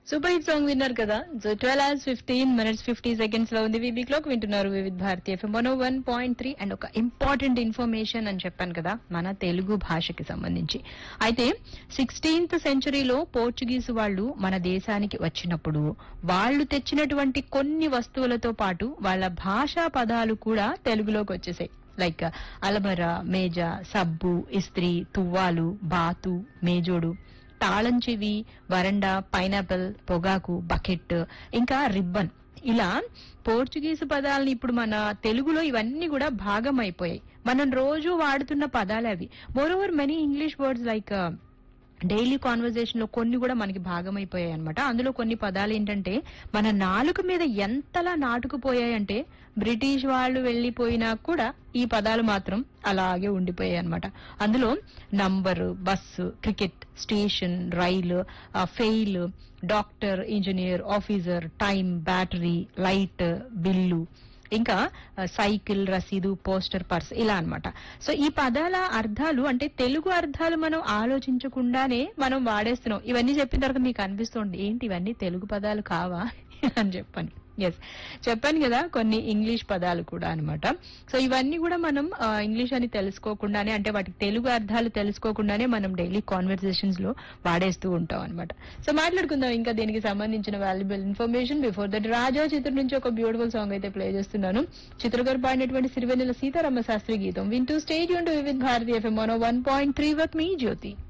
super hit song విన్నారు కదా so twelve hours fifteen minutes fifty seconds లో ఉంది వీబీ క్లాక్ వింటున్నారు Vividh Bharati FM one one point three and ఒక ఇంపార్టెంట్ ఇన్ఫర్మేషన్ అని చెప్పాను కదా మన తెలుగు భాషకి సంబంధించి అయితే సిక్స్టీన్త్ సెంచరీలో పోర్చుగీస్ వాళ్ళు మన దేశానికి వచ్చినప్పుడు వాళ్ళు తెచ్చినటువంటి కొన్ని వస్తువులతో పాటు వాళ్ళ భాషా పదాలు కూడా తెలుగులోకి వచ్చేసాయి లైక్ అలమర మేజ సబ్బు ఇస్త్రీ తువ్వాలు బాతు మేజోడు తాళం చెవి వరండా పైనాపిల్ పొగాకు బకెట్ ఇంకా రిబ్బన్ ఇలా పోర్చుగీస్ పదాలని ఇప్పుడు మన తెలుగులో ఇవన్నీ కూడా భాగం అయిపోయాయి మనం రోజు వాడుతున్న పదాలు అవి moreover many English words like daily conversation లో కొన్ని కూడా మనకి భాగమైపోయాయి అనమాట అందులో కొన్ని పదాలు ఏంటంటే మన నాలుక మీద ఎంతలా నాటుకుపోయాయంటే బ్రిటిష్ వాళ్ళు వెళ్లిపోయినా కూడా ఈ పదాలు మాత్రం అలాగే ఉండిపోయాయి అనమాట అందులో number bus cricket station rail fail doctor engineer officer time battery light bill ఇంకా ఆ, సైకిల్ రసీదు పోస్టర్ పర్స్ ఇలా అన్నమాట సో ఈ పదాల అర్థాలు అంటే తెలుగు అర్థాలు మనం ఆలోచించకుండానే మనం వాడేస్తున్నాం ఇవన్నీ చెప్పిన తర్వాత మీకు అనిపిస్తుంది ఏంటి ఇవన్నీ తెలుగు పదాలు కావా అని చెప్పని ఎస్ చెప్పాను కదా కొన్ని ఇంగ్లీష్ పదాలు కూడా అన్నమాట సో ఇవన్నీ కూడా మనం ఆ, ఇంగ్లీష్ అని తెలుసుకోకుండానే అంటే వాటికి తెలుగు అర్థాలు తెలుసుకోకుండానే మనం డైలీ కాన్వర్సేషన్స్ లో వాడేస్తూ ఉంటాం అనమాట సో మాట్లాడుకుందాం ఇంకా దీనికి సంబంధించిన valuable information before that Raja చిత్రం నుంచి ఒక బ్యూటిఫుల్ సాంగ్ అయితే ప్లే చేస్తున్నాను చిత్ర గారు పాడినటువంటి సిరివెన్నెల సీతారామ శాస్త్రి గీతం వింటూ స్టేజ్ ఉంటూ వివిధ్ భారతీయ FM one point three with మీ జ్యోతి